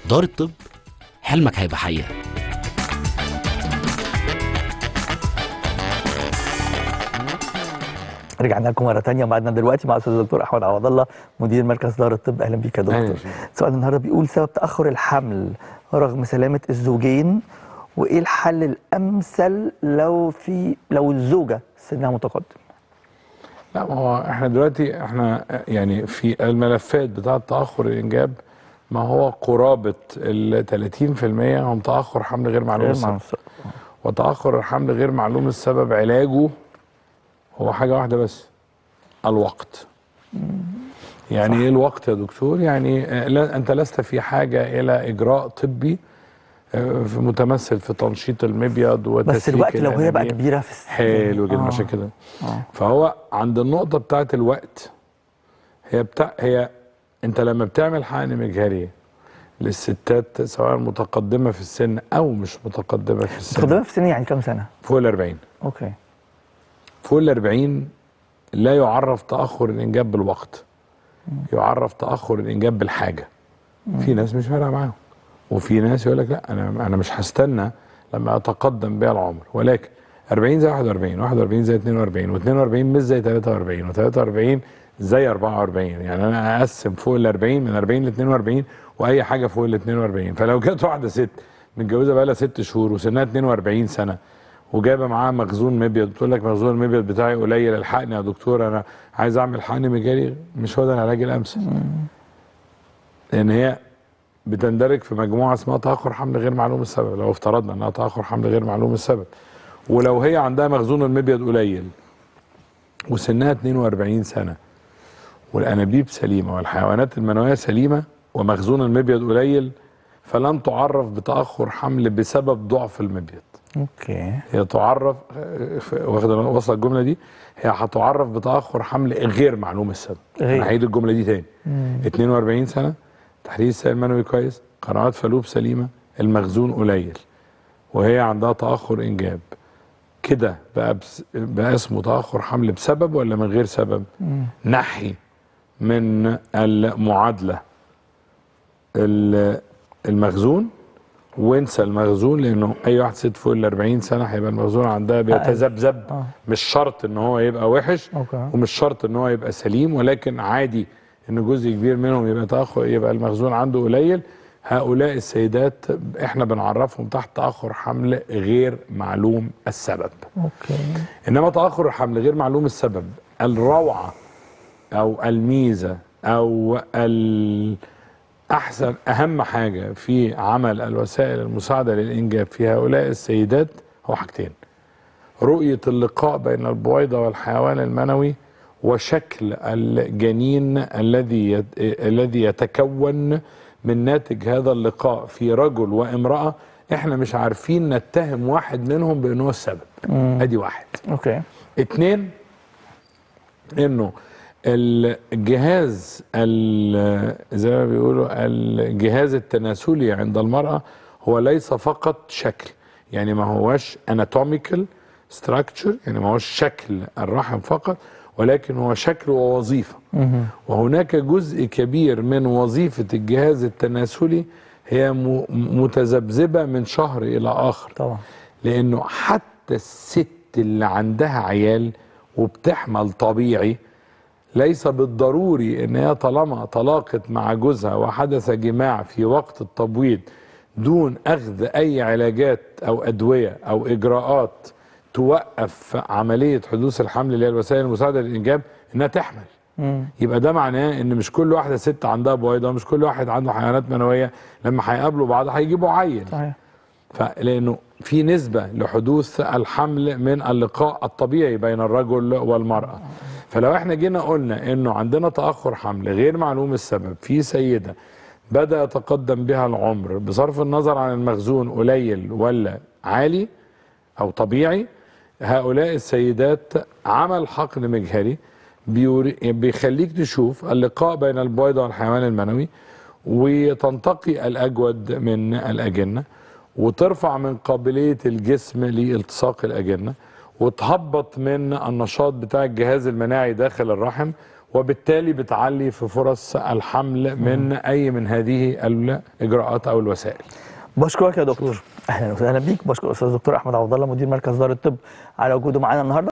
دار الطب حلمك هيبقى حقيقة رجعنا لكم مره ثانيه ومعنا دلوقتي مع الاستاذ الدكتور احمد عوض الله مدير مركز دار الطب اهلا بيك يا أهلا دكتور بيك. سؤال النهارده بيقول سبب تاخر الحمل رغم سلامه الزوجين وايه الحل الامثل لو في لو الزوجه سنها متقدم لا ما هو احنا دلوقتي احنا يعني في الملفات بتاعه تاخر الانجاب ما هو قرابه ال 30% هم تاخر حمل غير معلوم غير السبب معلوم وتاخر الحمل غير معلوم السبب علاجه هو حاجه واحده بس الوقت يعني ايه الوقت يا دكتور يعني آه، لا انت لست في حاجه الى اجراء طبي آه، في متمثل في تنشيط المبيض وتسليك بس الوقت لو هي بقى الأنابيب. كبيره في السن حلو جدا آه. عشان كده آه. فهو عند النقطة بتاعت الوقت هي بتاع هي انت لما بتعمل حقن مجهري للستات سواء متقدمة في السن او مش متقدمة في السن متقدمه في السن يعني كام سنه فوق ال 40 اوكي فوق ال 40 لا يعرف تأخر الإنجاب بالوقت يعرف تأخر الإنجاب بالحاجة في ناس مش فارقة معاهم وفي ناس يقول لك لا أنا أنا مش هستنى لما أتقدم بيها العمر ولكن 40 زي 41 41 زي 42 و42 مش زي 43 و43 زي 44 يعني أنا أقسم فوق ال 40 من 40 ل 42 وأي حاجة فوق ال 42 فلو جت واحدة ست متجوزة بقى لها ست شهور وسنها 42 سنة وجايبه معاها مخزون مبيض بتقول لك مخزون المبيض بتاعي قليل الحقني يا دكتور انا عايز اعمل حقن مجاري مش هو ده العلاج الامثل لان هي بتندرج في مجموعه اسمها تاخر حمل غير معلوم السبب لو افترضنا انها تاخر حمل غير معلوم السبب ولو هي عندها مخزون المبيض قليل وسنها 42 سنه والانابيب سليمه والحيوانات المنويه سليمه ومخزون المبيض قليل فلن تعرف بتاخر حمل بسبب ضعف المبيض اوكي هي تعرف واخد وصل الجمله دي هي هتعرف بتاخر حمل غير معلوم السبب غير. انا هعيد الجمله دي تاني 42 سنه تحليل السائل المنوي كويس قنوات فالوب سليمه المخزون قليل وهي عندها تاخر انجاب كده بقى بس بقى اسمه تاخر حمل بسبب ولا من غير سبب نحي من المعادله ال- المخزون وانسى المخزون لانه اي واحد ست فوق ال 40 سنه هيبقى المخزون عندها بيتذبذب آه. مش شرط ان هو يبقى وحش أوكي. ومش شرط ان هو يبقى سليم ولكن عادي ان جزء كبير منهم يبقى تاخر يبقى المخزون عنده قليل هؤلاء السيدات احنا بنعرفهم تحت تاخر حمل غير معلوم السبب اوكي انما تاخر الحمل غير معلوم السبب الروعه او الميزه او ال احسن اهم حاجه في عمل الوسائل المساعده للانجاب في هؤلاء السيدات هو حاجتين رؤيه اللقاء بين البويضه والحيوان المنوي وشكل الجنين الذي يت... الذي يتكون من ناتج هذا اللقاء في رجل وامراه احنا مش عارفين نتهم واحد منهم بانه هو السبب ادي واحد اوكي اتنين انه الجهاز ال- زي ما بيقولوا الجهاز التناسلي عند المرأة هو ليس فقط شكل يعني ما هوش anatomical structure يعني ما هوش شكل الرحم فقط ولكن هو شكل ووظيفة وهناك جزء كبير من وظيفة الجهاز التناسلي هي م- متذبذبة من شهر إلى آخر طبعا لانه حتى الست اللي عندها عيال وبتحمل طبيعي ليس بالضروري ان هي طالما تلاقت مع جوزها وحدث جماع في وقت التبويض دون اخذ اي علاجات او ادويه او اجراءات توقف عمليه حدوث الحمل اللي هي الوسائل المساعده للانجاب انها تحمل يبقى ده معناه ان مش كل واحده ست عندها بويضه مش كل واحد عنده حيوانات منويه لما هيقابلوا بعض هيجيبوا عيل صحيح فلانه في نسبه لحدوث الحمل من اللقاء الطبيعي بين الرجل والمراه فلو احنا جينا قلنا انه عندنا تاخر حمل غير معلوم السبب في سيده بدا يتقدم بها العمر بصرف النظر عن المخزون قليل ولا عالي او طبيعي هؤلاء السيدات عمل حقن مجهري بيوري بيخليك تشوف اللقاء بين البويضه والحيوان المنوي وتنتقي الاجود من الاجنه وترفع من قابليه الجسم لالتصاق الاجنه وتهبط من النشاط بتاع الجهاز المناعي داخل الرحم وبالتالي بتعلي في فرص الحمل من اي من هذه الاجراءات او الوسائل بشكرك يا دكتور اهلا وسهلا بيك بشكر الاستاذ دكتور احمد عبد الله مدير مركز دار الطب على وجوده معانا النهارده